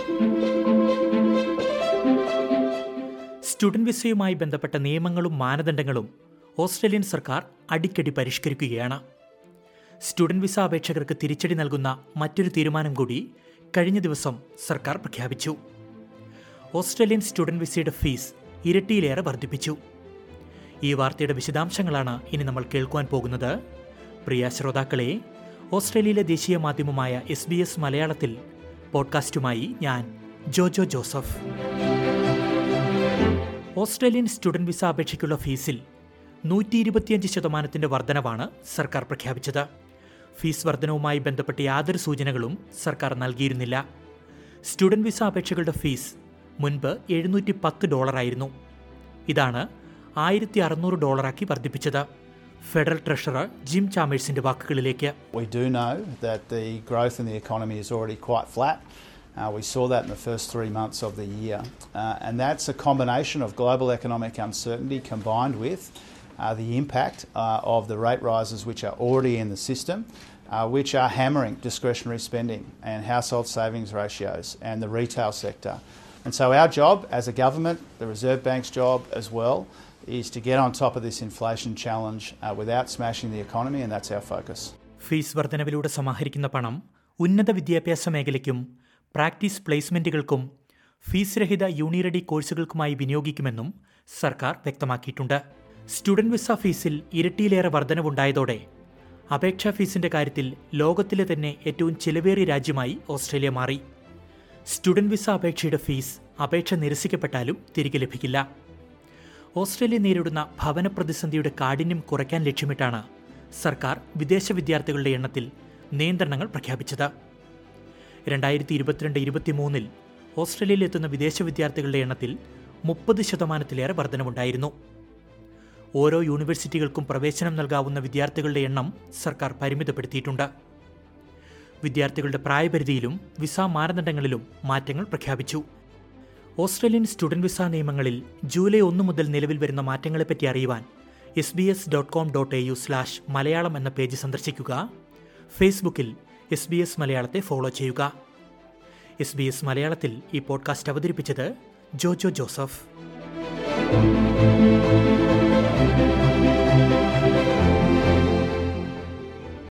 Student വിസയുമായി ബന്ധപ്പെട്ട നിയമങ്ങളും മാനദണ്ഡങ്ങളും ഓസ്ട്രേലിയൻ സർക്കാർ അടിക്കടി പരിഷ്കരിക്കുകയാണ് സ്റ്റുഡന്റ് വിസ അപേക്ഷകർക്ക് തിരിച്ചടി നൽകുന്ന മറ്റൊരു തീരുമാനം കൂടി കഴിഞ്ഞ ദിവസം സർക്കാർ പ്രഖ്യാപിച്ചു ഓസ്ട്രേലിയൻ സ്റ്റുഡന്റ് വിസയുടെ ഫീസ് ഇരട്ടിയിലേറെ വർദ്ധിപ്പിച്ചു ഈ വാർത്തയുടെ വിശദാംശങ്ങളാണ് ഇനി നമ്മൾ കേൾക്കുവാൻ പോകുന്നത് പ്രിയ ശ്രോതാക്കളെ ഓസ്ട്രേലിയയിലെ ദേശീയ മാധ്യമമായ എസ് ബി എസ് മലയാളത്തിൽ പോഡ്കാസ്റ്റുമായി ഞാൻ Jojo Joseph Australian student visa അപേക്ഷയ്ക്കുള്ള ഫീസിൽ നൂറ്റി ഇരുപത്തിയഞ്ച് ശതമാനത്തിന്റെ വർധനവാണ് സർക്കാർ പ്രഖ്യാപിച്ചത് ഫീസ് വർധനവുമായി ബന്ധപ്പെട്ട യാതൊരു സൂചനകളും സർക്കാർ നൽകിയിരുന്നില്ല സ്റ്റുഡന്റ് വിസ അപേക്ഷകളുടെ ഫീസ് മുൻപ് എഴുന്നൂറ്റി പത്ത് ഡോളറായിരുന്നു ഇതാണ് ആയിരത്തി അറുന്നൂറ് ഡോളറാക്കി വർദ്ധിപ്പിച്ചത് ഫെഡറൽ ട്രഷറർ ജിം ചാമേഴ്സിന്റെ വാക്കുകളിലേക്ക് We do know that the growth in the economy is already quite flat. Uh, we saw that in the first three months of the year. Uh, and that's a combination of global economic uncertainty combined with uh, the impact uh, of the rate rises which are already in the system, uh, which are hammering discretionary spending and household savings ratios and the retail sector. And so, our job as a government, the Reserve Bank's job as well, is to get on top of this inflation challenge uh, without smashing the economy, and that's our focus. Fees വർധനവിലൂടെ സമാഹരിക്കുന്ന പണം ഉന്നത വിദ്യാഭ്യാസ മേഖലയ്ക്കും practice പ്ലേസ്മെന്റുകൾക്കും fees രഹിത യൂണിറഡി കോഴ്സുകൾക്കുമായി വിനിയോഗിക്കുമെന്നും സർക്കാർ വ്യക്തമാക്കിയിട്ടുണ്ട് student visa ഫീസിൽ ഇരട്ടിയിലേറെ വർധനവുണ്ടായതോടെ അപേക്ഷാ ഫീസിന്റെ കാര്യത്തിൽ ലോകത്തിലെ തന്നെ ഏറ്റവും ചിലവേറിയ രാജ്യമായി ഓസ്ട്രേലിയ മാറി സ്റ്റുഡന്റ് വിസ അപേക്ഷയുടെ ഫീസ് അപേക്ഷ നിരസിക്കപ്പെട്ടാലും തിരികെ ലഭിക്കില്ല ഓസ്ട്രേലിയ നേരിടുന്ന ഭവന പ്രതിസന്ധിയുടെ കാഠിന്യം കുറയ്ക്കാൻ ലക്ഷ്യമിട്ടാണ് സർക്കാർ വിദേശ വിദ്യാർത്ഥികളുടെ എണ്ണത്തിൽ നിയന്ത്രണങ്ങൾ പ്രഖ്യാപിച്ചത് രണ്ടായിരത്തി ഇരുപത്തിരണ്ട് ഇരുപത്തിമൂന്നിൽ ഓസ്ട്രേലിയയിൽ എത്തുന്ന വിദേശ വിദ്യാർത്ഥികളുടെ എണ്ണത്തിൽ മുപ്പത് ശതമാനത്തിലേറെ വർധനവുണ്ടായിരുന്നു ഓരോ യൂണിവേഴ്സിറ്റികൾക്കും പ്രവേശനം നൽകാവുന്ന വിദ്യാർത്ഥികളുടെ എണ്ണം സർക്കാർ പരിമിതപ്പെടുത്തിയിട്ടുണ്ട് വിദ്യാർത്ഥികളുടെ പ്രായപരിധിയിലും വിസ മാനദണ്ഡങ്ങളിലും മാറ്റങ്ങൾ പ്രഖ്യാപിച്ചു ഓസ്ട്രേലിയൻ സ്റ്റുഡന്റ് വിസ നിയമങ്ങളിൽ ജൂലൈ ഒന്ന് മുതൽ നിലവിൽ വരുന്ന മാറ്റങ്ങളെപ്പറ്റി അറിയുവാൻ S B S dot com dot A U slash Malayalam എന്ന പേജ് സന്ദർശിക്കുക ഫേസ്ബുക്കിൽ എസ് ബി എസ് മലയാളത്തെ ഫോളോ ചെയ്യുക എസ് ബി എസ് മലയാളത്തിൽ ഈ പോഡ്കാസ്റ്റ് അവതരിപ്പിച്ചത് ജോജോ ജോസഫ്